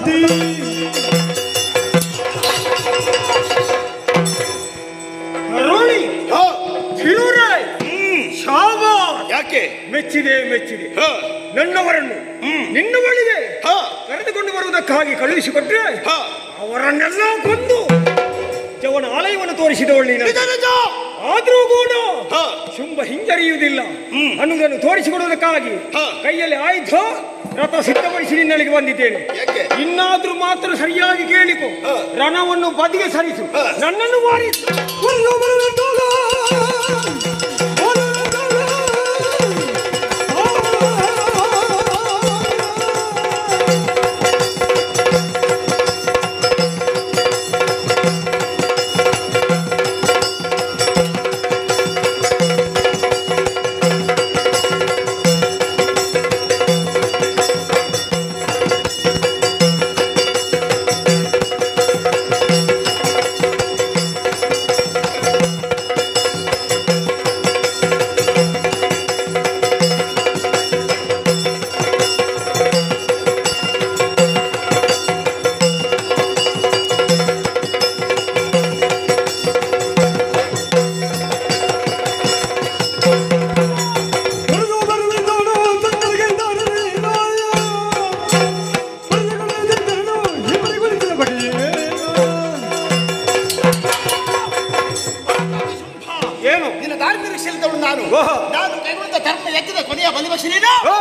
ಪತಿ ಕರುಣಿ ಹಾ, ಧಿರುರಾಯ್ ಶಾಬ ಯಾಕೆ ಮೆಚ್ಚಿದೆ ಮೆಚ್ಚಿದೆ ಹಾ, ನನ್ನವರನ್ನು ನಿನ್ನ ಬಳಿಗೆ ಹಾ, ಕರೆದುಕೊಂಡು ಬರುವುದಕ್ಕಾಗಿ ಕಳುಹಿಸಿಕೊಟ್ರೆ ಹಾ. ಅವರನ್ನೆಲ್ಲ ಕೊಂದು ಜವನ ಆಲಯವನ್ನು ತೋರಿಸಿದವಳು ನೀನು ನಿಜ, ನಿಜ. ಆದ್ರೂ ಕೂಡ ಹಾ. ಶುಂಭ ಹಿಂಜರಿಯುವುದಿಲ್ಲ ಅನ್ನುವುದನ್ನು ತೋರಿಸಿಕೊಡುವುದಕ್ಕಾಗಿ ಹಾ. ಕೈಯಲ್ಲಿ ಆಯುಧ ರಥ ಸಿದ್ಧಪಡಿಸಿ ನಿನ್ನಲ್ಲಿಗೆ ಬಂದಿದ್ದೇನೆ ಯಾಕೆ? ಇನ್ನಾದ್ರೂ ಮಾತ್ರ ಸರಿಯಾಗಿ ಕೇಳಿಕೊ ಹಾ. ರಣವನ್ನು ಬದಿಗೆ ಸರಿಸು ಹಾ. ನನ್ನನ್ನು ವಾರಿಸು ಏನು ನಿನ್ನ ದಾರಿ ನಿರೀಕ್ಷೆಯಿದ್ದವಳು ನಾನು ಓಹೋ. ನಾನು ಕೈಗೊಂಡ ಧರ್ಮ ಯಜ್ಞದ ಕೊನೆಯ ಬಲಿಪಕ್ಷ ನೀನು ಓ.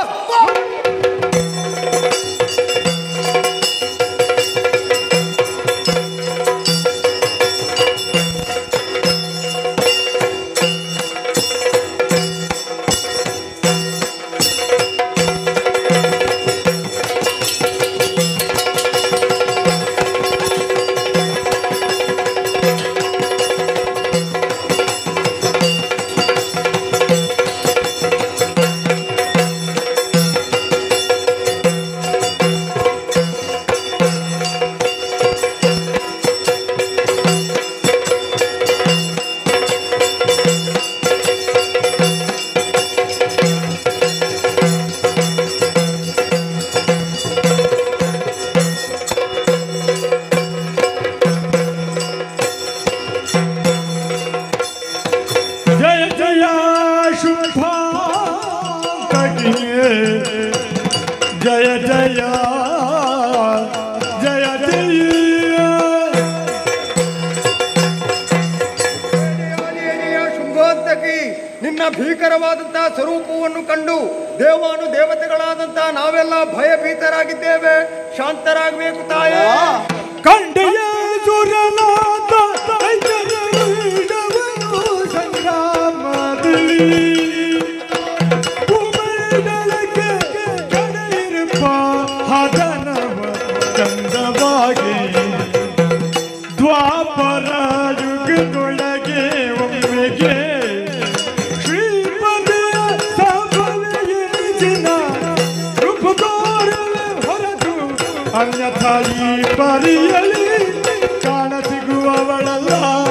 ಜಯ ಜಯ ಶುಭ ಕಟಿಯೇ ಜಯ ಜಯ ಜಯ ಜಯ ಆದಿಯನೆಯ ಶುಂಭೋತ್ತಕಿ ನಿನ್ನ ಭೀಕರವಾದಂತಹ ಸ್ವರೂಪವನ್ನು ಕಂಡು ದೇವಾನು ದೇವತೆಗಳಾದಂತಹ ನಾವೆಲ್ಲ ಭಯಭೀತರಾಗಿದ್ದೇವೆ ಶಾಂತರಾಗಬೇಕು ತಾಯೇ ಕಂಡೆಯ ಸುರನಾದ ಐತರವೀಡವನು ಸಂಗ್ರಾಮದಲ್ಲಿ ಕುಮೇಡಲಕ್ಕೆ ಕಡೆಯಿರುಪ ಹದನವ ಚಂದವಾಗಿ ದ್ವಾಪರ ಯುಗದೊಳಗೆ ಒಮ್ಮೆಗೆ ಶ್ರೀಪತಿಯ ಸಭವೆಯಿನ ರೂಪದೋರಲೆ ಹೊರತು ಅನ್ಯಥಾ ಈ ಪರಿಯಲಿ ಕಾಣ ಸಿಗುವವಳಲ್ಲ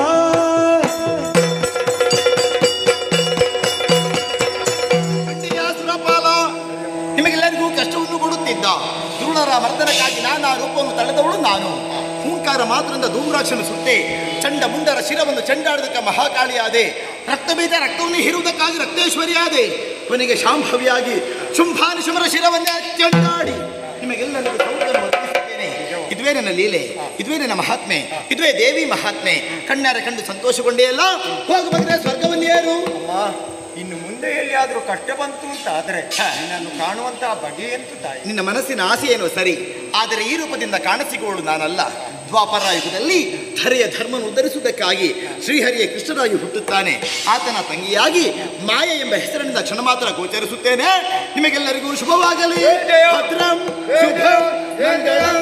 ಖಂಡಿತ ಸುರಪಾಲ ನಿಮಗೆಲ್ಲರಿಗೂ ಕಷ್ಟವನ್ನು ಕೊಡುತ್ತಿದ್ದ ದ್ರೋಣರ ಮರ್ದನಕ್ಕಾಗಿ ನಾನಾ ರೂಪವನ್ನು ತಳೆದವಳು ನಾನು ಹೂಂಕಾರ ಮಾತ್ರದಿಂದ ಧೂಮ್ರಾಕ್ಷನ ಸುತ್ತೆ ಚಂಡ ಮುಂಡರ ಶಿರವನ್ನು ಚಂಡಾಡದಕ್ಕೆ ಮಹಾಕಾಳಿಯಾದೆ ರಕ್ತಬೀಜ ರಕ್ತವನ್ನು ಹೀರುವುದಕ್ಕಾಗಿ ರಕ್ತೇಶ್ವರಿಯಾದೆ ಕೊನೆಗೆ ಶಾಂಭವಿಯಾಗಿ ಶುಂಭಾನಿಶಮರ ಶಿರವನ್ನೇ ಚಂಡಾಡಿ ನಿಮಗೆಲ್ಲರಿಗೂ ಸೌಖ್ಯವನ್ನು ಒದಗಿಸುತ್ತೇನೆ ಇದುವೇ ನನ್ನ ಲೀಲೆ ಇದುವೇ ನನ್ನ ಮಹಾತ್ಮೆ ಇದುವೇ ದೇವಿ ಮಹಾತ್ಮೆ ಕಣ್ಣಾರೆ ಕಂಡು ಸಂತೋಷಗೊಂಡೇ ಅಲ್ಲ ಹೋಗು ಬಂದ್ರೆ ಸ್ವರ್ಗವನ್ನೇರು ಅಮ್ಮ ಇನ್ನು ಮುಂದೆ ಎಲ್ಲಿಯಾದ್ರೂ ಕಷ್ಟ ಬಂತು ಅಂತ ಆದ್ರೆ ನಿನ್ನನ್ನು ಕಾಣುವಂತಹ ಬಗೆ ಎಂತು ತಾಯಿ ನಿನ್ನ ಮನಸ್ಸಿನ ಆಸೆ ಏನೋ ಸರಿ ಆದರೆ ಈ ರೂಪದಿಂದ ಕಾಣಸಿಗುವಳು ನಾನಲ್ಲ ದ್ವಾಪರ ಯುಗದಲ್ಲಿ ಧರೆಯ ಧರ್ಮವನ್ನು ಉದ್ಧರಿಸುವುದಕ್ಕಾಗಿ ಶ್ರೀಹರಿಯ ಕೃಷ್ಣರಾಗಿ ಹುಟ್ಟುತ್ತಾನೆ ಆತನ ತಂಗಿಯಾಗಿ ಮಾಯ ಎಂಬ ಹೆಸರಿನಿಂದ ಕ್ಷಣ ಮಾತ್ರ ಗೋಚರಿಸುತ್ತೇನೆ ನಿಮಗೆಲ್ಲರಿಗೂ ಶುಭವಾಗಲಿ ಭದ್ರಂ ಶುಭಂ ಮಂಗಳಂ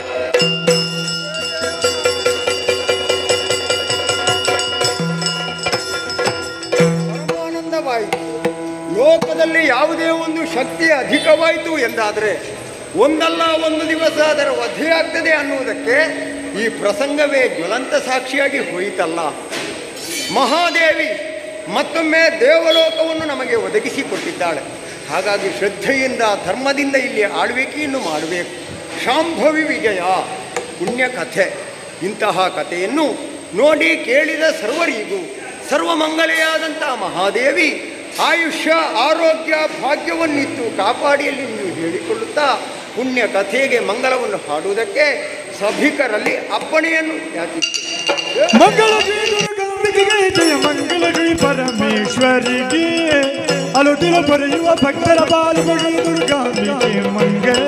ಪರಮಾನಂದವಾಯಿತು ಲೋಕದಲ್ಲಿ ಯಾವುದೇ ಒಂದು ಶಕ್ತಿ ಅಧಿಕವಾಯಿತು ಎಂದಾದರೆ ಒಂದಲ್ಲ ಒಂದು ದಿವಸ ಅದರ ವಧೆಯಾಗ್ತದೆ ಅನ್ನುವುದಕ್ಕೆ ಈ ಪ್ರಸಂಗವೇ ಜ್ವಲಂತ ಸಾಕ್ಷಿಯಾಗಿ ಹೋಯಿತಲ್ಲ ಮಹಾದೇವಿ ಮತ್ತೊಮ್ಮೆ ದೇವಲೋಕವನ್ನು ನಮಗೆ ಒದಗಿಸಿಕೊಟ್ಟಿದ್ದಾಳೆ ಹಾಗಾಗಿ ಶ್ರದ್ಧೆಯಿಂದ ಧರ್ಮದಿಂದ ಇಲ್ಲಿ ಆಳ್ವಿಕೆಯನ್ನು ಮಾಡಬೇಕು ಶಾಂಭವಿ ವಿಜಯ ಪುಣ್ಯ ಕಥೆ ಇಂತಹ ಕಥೆಯನ್ನು ನೋಡಿ ಕೇಳಿದ ಸರ್ವರಿಗೂ ಸರ್ವಮಂಗಲೆಯಾದಂಥ ಮಹಾದೇವಿ ಆಯುಷ್ಯ ಆರೋಗ್ಯ ಭಾಗ್ಯವನ್ನಿತ್ತು ಕಾಪಾಡಿಯಲ್ಲಿ ನೀವು ಹೇಳಿಕೊಳ್ಳುತ್ತಾ ಪುಣ್ಯ ಕಥೆಗೆ ಮಂಗಲವನ್ನು ಹಾಡುವುದಕ್ಕೆ ಸಭಿಕರಲ್ಲಿ ಅಪ್ಪಣೆಯನ್ನು ಯಾಚಿಸ್ತೇನೆ ಮಂಗಳ ಜಯ ದುರ್ಗಾಂಬಿಕೆಗೆ ಜಯ ಮಂಗಲ ಜಯ ಪರಮೇಶ್ವರಿಗೆ ಅಲುದಿಲು ಬರೆಯುವ ಭಕ್ತರ ಬಾಲುಗಳಿಗೆ ದುರ್ಗಾಂಬಿಕೆ ಮಂಗಳ